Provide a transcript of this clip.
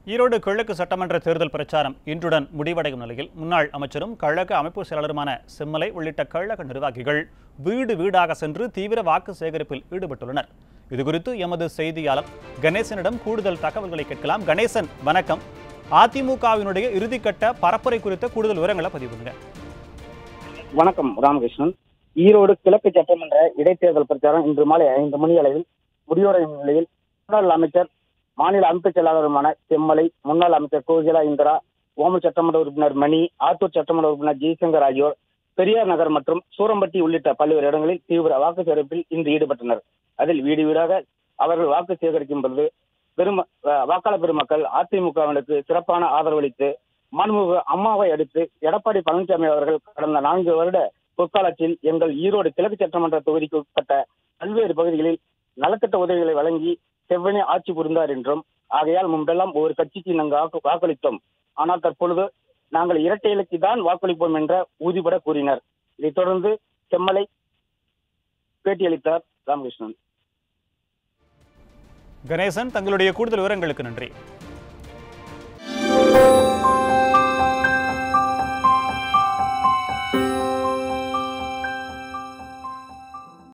ஈரோடு கிழக்கு சட்டமன்ற தேர்தல் பிரச்சாரம் இன்றுடன் முடிவடையும் நிலையில் முன்னாள் அமைச்சரும் கழக அமைப்பு செயலாளருமான செம்மலை உள்ளிட்ட கழக நிர்வாகிகள் வீடு வீடாக சென்று தீவிர வாக்கு சேகரிப்பில் ஈடுபட்டுள்ளனர் இதுகுறித்து எமது செய்தியாளர் கணேசனிடம் கூடுதல் தகவல்களை கேட்கலாம் கணேசன் வணக்கம் அதிமுகவினுடைய இறுதிக்கட்ட பரப்புரை குறித்த கூடுதல் விவரங்களை பதிவு பண்ணுங்க வணக்கம் ராமகிருஷ்ணன் ஈரோடு கிழக்கு சட்டமன்ற இடைத்தேர்தல் பிரச்சாரம் இன்று மாலை ஐந்து மணி அளவில் முடிவடையும் நிலையில் முன்னாள் அமைச்சர் மாநில அமைப்பு செயலாளருமான செம்மலை முன்னாள் அமைச்சர் கோகிலா இந்திரா ஓம சட்டமன்ற உறுப்பினர் மணி ஆத்தூர் சட்டமன்ற உறுப்பினர் ஜெய்சங்கர் ஆகியோர் பெரியார் நகர் மற்றும் சூரம்பட்டி உள்ளிட்ட பல்வேறு இடங்களில் தீவிர வாக்கு சேகரிப்பில் இன்று ஈடுபட்டனர் அதில் வீடு வீடாக அவர்கள் வாக்கு சேகரிக்கும் பொழுது பெரும் வாக்காளர் பெருமக்கள் அதிமுகவினருக்கு சிறப்பான ஆதரவளித்து மாண்புமிகு அம்மாவை அடுத்து எடப்பாடி பழனிசாமி அவர்கள் கடந்த நான்கு வருட பொற்காலத்தில் எங்கள் ஈரோடு கிழக்கு சட்டமன்ற தொகுதிக்கு உட்பட்ட பல்வேறு பகுதிகளில் நலத்திட்ட உதவிகளை வழங்கி செவ்வனே ஆட்சி புரிந்தார் என்றும் ஆகையால் முன்பெல்லாம் ஒரு கட்சிக்கு நாங்கள் வாக்கு வாக்களித்தோம் ஆனால் தற்பொழுது நாங்கள் இரட்டை இலக்கு தான் வாக்களிப்போம் என்ற உறுதிபட கூறினர் இதைத் தொடர்ந்து செம்மலை பேட்டியளித்தார் ராமகிருஷ்ணன் கணேசன் தங்களுடைய கூடுதல் விவரங்களுக்கு நன்றி